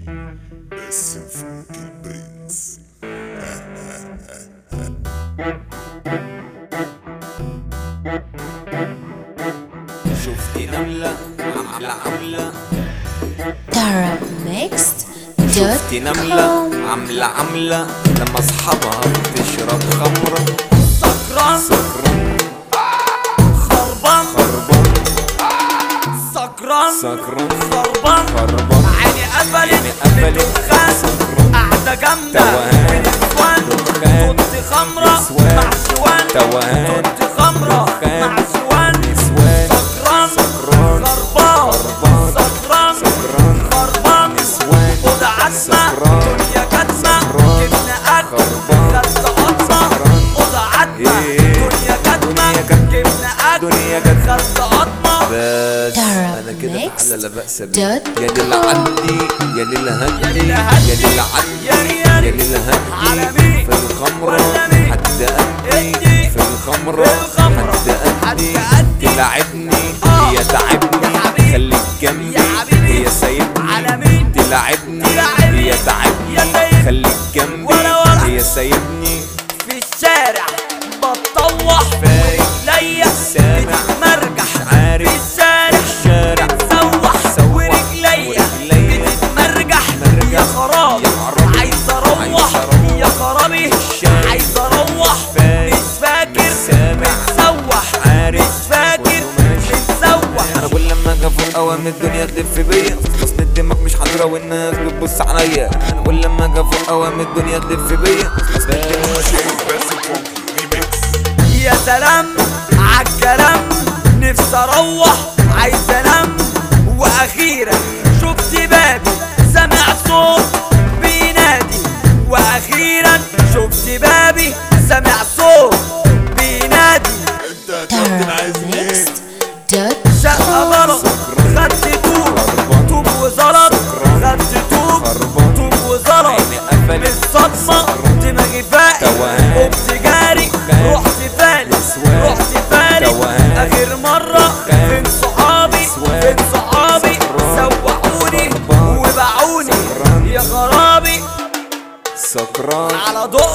باسم فوق البرنس شفتي نملة عاملة عاملة Tarab Mixed شفتي نملة عاملة عاملة لما اصحابها بتشرب خمرة سكران سكران خربان خربان سكران سكران خربان خربان عيني قفلت عيني قفلت. دخان سكران. قاعدة جامدة توهان. ونسوان دخان. توت خمرة نسوان. مع سوان توهان. توت خمرة دخان. مع سوان نسوان. سكران سكران. خربان خربان. سكران سكران. خربان نسوان. خد عتمة سكران. دنيا كتمة سكران. جبنا أكل خربان. خدت قطمة سكران. خد عتمة إيه. دنيا كتمة دنيا كتمة. جبنا أكل دنيا كتمة. خدت قطمة بس Tarab انا كده Mixed بحلى لا بأس بيه dot يا ليلة عندي يا ليلة هدي يا ليلة هدي. يا ليلة عندي يا ريال. يا ليلة هدي على مين؟ في الخمرة ولا مين؟ حد أدي ادي. في الخمرة في الخمرة. حد أدي حد أدي. تلعبني آه. هي تعبني يا حبيبي. خليك جنبي يا حبيبي. هي سايبني على مين؟ تلعبني تلعبني. هي يا تعبني سايبني. خليك جنبي ولا ولا. هي سايبني في الشارع بتطوح فايق. ورجليا سامع. بتتمرجح مش عارف. في الشارع الشارع. بتسوح سوح. ورجليا ورجليا. بتتمرجح مرجح. يا خراب يا خراب. عايز اروح عايز أروح. يا خرابي الشارع. عايز اروح فايق. مش فاكر مش سامع. متسوح عارف. مش فاكر كله ماشي. متسوح انا كل لما اجي افوق اوام الدنيا تلف بيا اصل الدماغ مش حاضره والناس بتبص عليا انا كل لما اجي افوق اوام الدنيا تلف بيا اصل الدماغ باسم فوق ريميكس يا سلام عالكلام نفسي اروح عايز انام واخيرا شفت بابي سمع صوت بينادي واخيرا شفت بابي سمع صوت بينادي انت يا كابتن عايز Tarab ايه Mixed dot شقة بلط خدت طوب طوب وزلط خدت طوب خربان. طوب وزلط عيني قفلت. بالصدمة دماغي فاقت توهان. قمت جاري دخان. رحت فالت نسوان. رحت فالت توهان. آخر مرة دخان. فين صحابي نسوان. فين صحابي سكران. سوحوني خربان. وباعوني سكران. يا خرابي سكران على ضوء